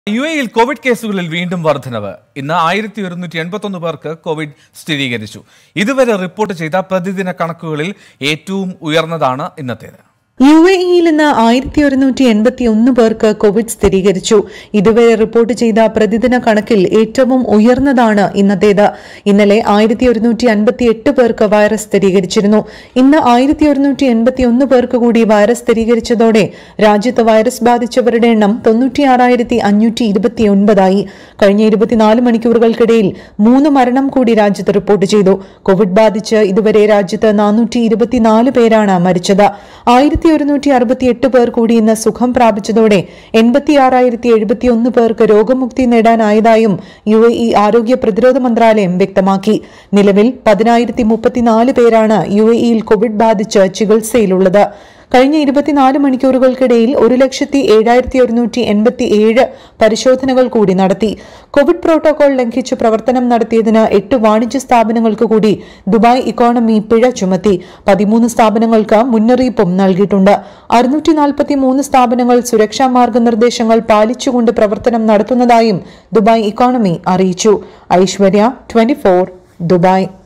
U എയിൽ Covid കേസുകളിൽ വീണ്ടും വർധനവ് ഇന്ന് ആയിരത്തി ഒരുന്നൂറ്റി എൺപത്തൊന്ന് പേർക്ക് കോവിഡ് സ്ഥിരീകരിച്ചു ഇതുവരെ റിപ്പോർട്ട് ചെയ്ത പ്രതിദിന കണക്കുകളിൽ ഏറ്റവും ഉയർന്നതാണ് ഇന്നത്തേത് യു എ ഇയിൽ ഇന്ന് ആയിരത്തി ഒരുന്നൂറ്റി എൺപത്തി ഒന്ന് പേർക്ക് കോവിഡ് സ്ഥിരീകരിച്ചു ഇതുവരെ റിപ്പോർട്ട് ചെയ്ത പ്രതിദിന കണക്കിൽ ഏറ്റവും ഉയർന്നതാണ് ഇന്നത്തേത് ഇന്നലെ ആയിരത്തി ഒരുന്നൂറ്റി അൻപത്തി എട്ട് പേർക്ക് വൈറസ് സ്ഥിരീകരിച്ചിരുന്നു ഇന്ന് ആയിരത്തി ഒരുന്നൂറ്റി എൺപത്തി ഒന്ന് പേർക്ക് കൂടി വൈറസ് സ്ഥിരീകരിച്ചതോടെ രാജ്യത്ത് വൈറസ് ബാധിച്ചവരുടെ എണ്ണം തൊണ്ണൂറ്റിയാറായിരത്തി അഞ്ഞൂറ്റി ഇരുപത്തി ഒൻപതായി കഴിഞ്ഞ ഇരുപത്തിനാല് മണിക്കൂറുകൾക്കിടയിൽ മൂന്ന് മരണം കൂടി രാജ്യത്ത് റിപ്പോർട്ട് ചെയ്തു കോവിഡ് ബാധിച്ച് ഇതുവരെ രാജ്യത്ത് നാനൂറ്റി ഇരുപത്തിനാല് പേരാണ് മരിച്ചത് ആയിരത്തി ഒരുന്നൂറ്റി അറുപത്തി എട്ട് പേർ കൂടി ഇന്ന് സുഖം പ്രാപിച്ചതോടെ എൺപത്തി ആറായിരത്തി എഴുപത്തി ഒന്ന് പേർക്ക് രോഗമുക്തി നേടാനായതായും യു എ ഇ ആരോഗ്യ പ്രതിരോധ മന്ത്രാലയം വ്യക്തമാക്കി നിലവിൽ പതിനായിരത്തി മുപ്പത്തിനാല് പേരാണ് യു എ ഇയിൽ കോവിഡ് ബാധിച്ച് ചികിത്സയിലുള്ളത് കഴിഞ്ഞ ഇരുപത്തിനാല് മണിക്കൂറുകൾക്കിടയിൽ ഒരു ലക്ഷത്തി ഏഴായിരത്തി ഒരുന്നൂറ്റി എൺപത്തി ഏഴ് പരിശോധനകൾ കൂടി നടത്തി കോവിഡ് പ്രോട്ടോകോൾ ലംഘിച്ച് പ്രവർത്തനം നടത്തിയതിന് എട്ട് വാണിജ്യ സ്ഥാപനങ്ങൾക്ക് കൂടി ദുബായ് ഇക്കോണമി പിഴ ചുമത്തി പതിമൂന്ന് സ്ഥാപനങ്ങൾക്ക് മുന്നറിയിപ്പും നൽകിയിട്ടുണ്ട് അറുന്നൂറ്റി നാൽപ്പത്തി മൂന്ന് സ്ഥാപനങ്ങൾ സുരക്ഷാ മാർഗനിർദ്ദേശങ്ങൾ പാലിച്ചുകൊണ്ട് പ്രവർത്തനം നടത്തുന്നതായും ദുബായ് ഇക്കോണമി അറിയിച്ചു ഐശ്വര്യ ട്വന്റി ദുബായ്